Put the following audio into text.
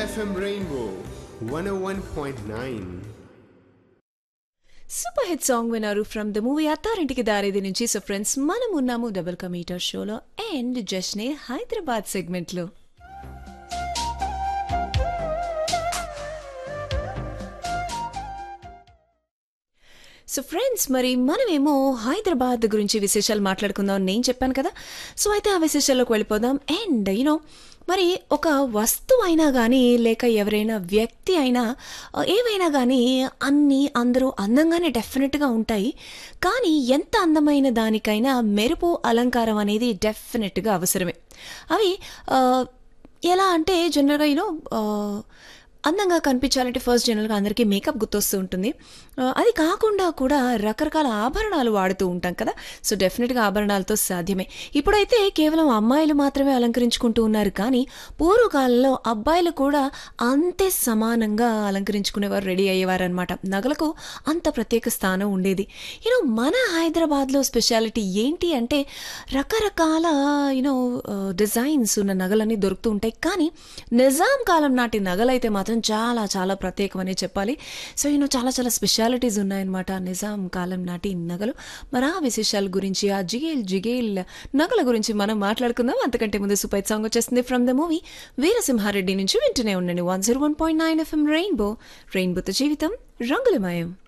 FM Rainbow 101.9. Super hit song విన్నారు from the movie Attarintiki Daredi నుంచి so friends మనం ఉన్నాము డబుల్ కమీటర్ షోలో అండ్ జస్నే హైదరాబాద్ సెగ్మెంట్లో సో ఫ్రెండ్స్ మరి మనమేమో హైదరాబాద్ గురించి విశేషాలు మాట్లాడుకుందాం నేను చెప్పాను కదా సో అయితే ఆ విశేషాల్లోకి వెళ్ళిపోదాం అండ్ యూనో మరి ఒక వస్తువు అయినా కానీ లేక ఎవరైనా వ్యక్తి అయినా ఆ, ఏవైనా కానీ అన్నీ అందరూ అందంగానే డెఫినెట్గా ఉంటాయి కానీ ఎంత అందమైన దానికైనా మెరుపు అలంకారం అనేది డెఫినెట్గా అవసరమే అవి ఆ, ఎలా అంటే జనరల్గా యూనో అందంగా కనిపించాలంటే ఫస్ట్ జనరల్గా అందరికీ మేకప్ గుర్తొస్తూ ఉంటుంది ఆ, అది కాకుండా కూడా రకరకాల ఆభరణాలు వాడుతూ ఉంటాం కదా సో డెఫినెట్గా ఆభరణాలతో సాధ్యమే ఇప్పుడైతే కేవలం అమ్మాయిలు మాత్రమే అలంకరించుకుంటూ ఉన్నారు కానీ పూర్వకాలంలో అబ్బాయిలు కూడా అంతే సమానంగా అలంకరించుకునేవారు రెడీ అయ్యేవారనమాట నగలకు అంత ప్రత్యేక స్థానం ఉండేది యూనో మన హైదరాబాద్లో స్పెషాలిటీ ఏంటి అంటే రకరకాల యూనో డిజైన్స్ ఉన్న నగలన్నీ దొరుకుతూ ఉంటాయి కానీ నిజాం కాలం నాటి నగలైతే మాత్రం చాలా చాలా ప్రత్యేకమనే చెప్పాలి సో యూనో చాలా చాలా స్పెషాలిటీస్ ఉన్నాయన్నమాట నిజాం కాలం నాటి నగలు మరి ఆ విశేషాల గురించి ఆ జిగేల్ జిగేల్ నగల గురించి మనం మాట్లాడుకుందాం అంతకంటే ముందు సూపర్ సాంగ్ వచ్చేస్తుంది ఫ్రమ్ ద మూవీ వీరసింహారెడ్డి నుంచి వింటూనే ఉండండి one zero one point nine FM rainbow రెయిన్బోతో జీవితం రంగులమయం